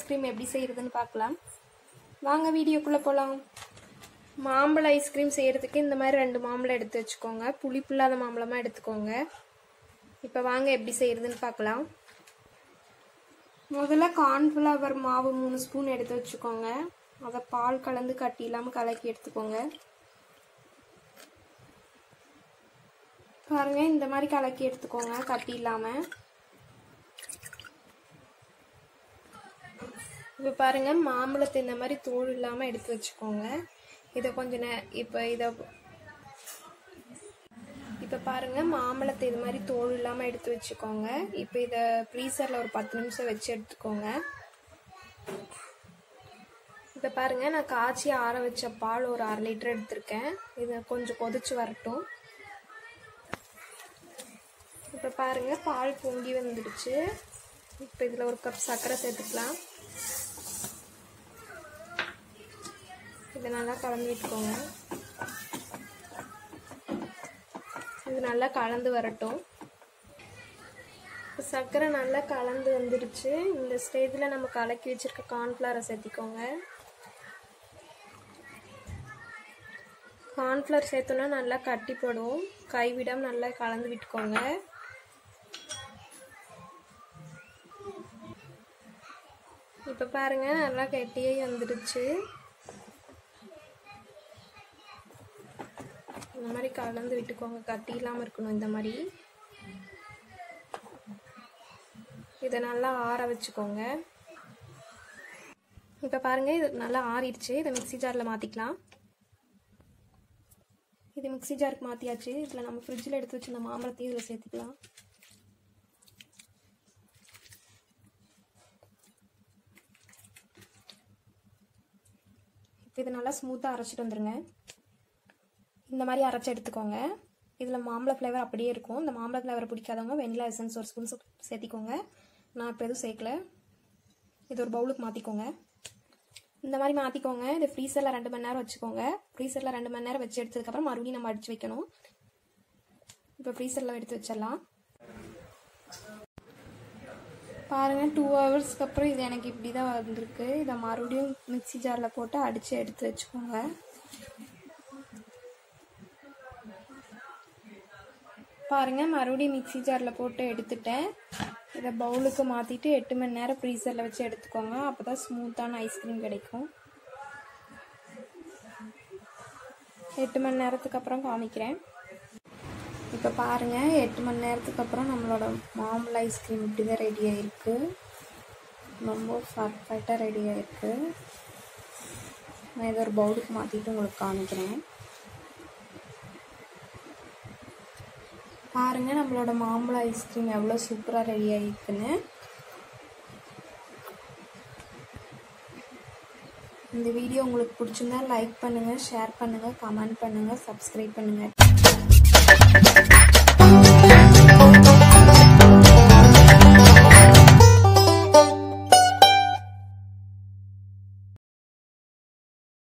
ice cream எப்படி செய்யறதுன்னு பார்க்கலாம் வாங்க வீடியோக்குள்ளே போகலாம் மாம்பழ ஐஸ்கிரீம் செய்யறதுக்கு இந்த மாதிரி ரெண்டு மாம்பழம் எடுத்து வச்சுக்கோங்க புளிப்பு இல்லாத மாம்பழமாக எடுத்துக்கோங்க இப்போ வாங்க எப்படி செய்யறதுன்னு பார்க்கலாம் முதல்ல கார்ன்ஃப்ளவர் மாவு மூணு ஸ்பூன் எடுத்து வச்சுக்கோங்க அதை பால் கலந்து கட்டி இல்லாமல் கலக்கி எடுத்துக்கோங்க பாருங்க இந்த மாதிரி கலக்கி எடுத்துக்கோங்க கட்டி இல்லாமல் இப்போ பாருங்க மாம்பழத்தை இந்த மாதிரி தோல் இல்லாமல் எடுத்து வச்சுக்கோங்க இதை கொஞ்ச நே இப்போ இதை இப்போ பாருங்க மாம்பழத்தை இது மாதிரி தோல் இல்லாமல் எடுத்து வச்சுக்கோங்க இப்போ இதை ஃப்ரீசரில் ஒரு பத்து நிமிஷம் வச்சு எடுத்துக்கோங்க இப்போ பாருங்க நான் காய்ச்சி ஆற வச்ச பால் ஒரு அரை லிட்டர் எடுத்திருக்கேன் இதை கொஞ்சம் கொதிச்சு வரட்டும் இப்போ பாருங்க பால் பொங்கி வந்துடுச்சு இப்போ இதில் ஒரு கப் சர்க்கரை சேர்த்துக்கலாம் இதை நல்லா கலந்து விட்டுக்கோங்க இது நல்லா கலந்து வரட்டும் சர்க்கரை நல்லா கலந்து வந்துடுச்சு இந்த ஸ்டேஜில் நம்ம கலக்கி வச்சிருக்க கார்ன்ஃப்ளவரை சேர்த்திக்கோங்க கார்ன்ஃப்ளவர் சேர்த்தோன்னா நல்லா கட்டி போடும் கைவிடாம நல்லா கலந்து விட்டுக்கோங்க இப்போ பாருங்க நல்லா கெட்டியே வந்துடுச்சு இந்த மாதிரி கலந்து விட்டுக்கோங்க கட்டி இல்லாமல் இருக்கணும் இந்த மாதிரி இதை நல்லா ஆற வச்சுக்கோங்க இப்போ பாருங்க இது நல்லா ஆறிடுச்சு இதை மிக்சி ஜாரில் மாற்றிக்கலாம் இது மிக்சி ஜாருக்கு மாற்றியாச்சு இதில் நம்ம ஃப்ரிட்ஜில் எடுத்து வச்சிருந்த மாம்பழத்தையும் இதில் சேர்த்துக்கலாம் இப்போ இதை நல்லா ஸ்மூத்தாக அரைச்சிட்டு வந்துருங்க இந்த மாதிரி அரைச்சி எடுத்துக்கோங்க இதில் மாம்பழ ஃப்ளேவர் அப்படியே இருக்கும் இந்த மாம்பழ ஃப்ளேவர் பிடிக்காதவங்க வெனிலா எசன்ஸ் ஒரு ஸ்பூன் சேர்த்திக்கோங்க நான் இப்போ எதுவும் சேர்க்கல இது ஒரு பவுலுக்கு மாற்றிக்கோங்க இந்த மாதிரி மாற்றிக்கோங்க இது ஃப்ரீசரில் ரெண்டு மணி நேரம் வச்சுக்கோங்க ஃப்ரீசரில் ரெண்டு மணி நேரம் வச்சு எடுத்ததுக்கப்புறம் மறுபடியும் நம்ம அடித்து வைக்கணும் இப்போ ஃப்ரீசரில் எடுத்து வச்சிடலாம் பாருங்கள் டூ ஹவர்ஸ்க்கு அப்புறம் இது எனக்கு இப்படி தான் வந்திருக்கு இதை மறுபடியும் மிக்சி ஜாரில் போட்டு அடித்து எடுத்து வச்சுக்கோங்க பாருங்க மறுபடியும் மிக்சி ஜாரில் போட்டு எடுத்துட்டேன் இதை பவுலுக்கு மாற்றிட்டு எட்டு மணி நேரம் ஃப்ரீசரில் வச்சு எடுத்துக்கோங்க அப்போ தான் ஸ்மூத்தான ஐஸ்கிரீம் கிடைக்கும் எட்டு மணி நேரத்துக்கு அப்புறம் காமிக்கிறேன் இப்போ பாருங்கள் எட்டு மணி நேரத்துக்கு அப்புறம் நம்மளோட மாம்பழ ஐஸ்கிரீம் இப்படி தான் ரெடி ஆகிருக்கு ரொம்ப பர்ஃபெக்டாக ரெடி ஆகிருக்கு நான் இதை ஒரு பவுலுக்கு மாற்றிட்டு உங்களுக்கு காமிக்கிறேன் பாருங்க நம்மளோட மாம்பழ ஐஸ்கிரீம் எவ்வளோ சூப்பராக ரெடி ஆகிருக்குன்னு இந்த வீடியோ உங்களுக்கு பிடிச்சிருந்தா லைக் பண்ணுங்கள் ஷேர் பண்ணுங்கள் கமெண்ட் பண்ணுங்கள் சப்ஸ்கிரைப் பண்ணுங்கள்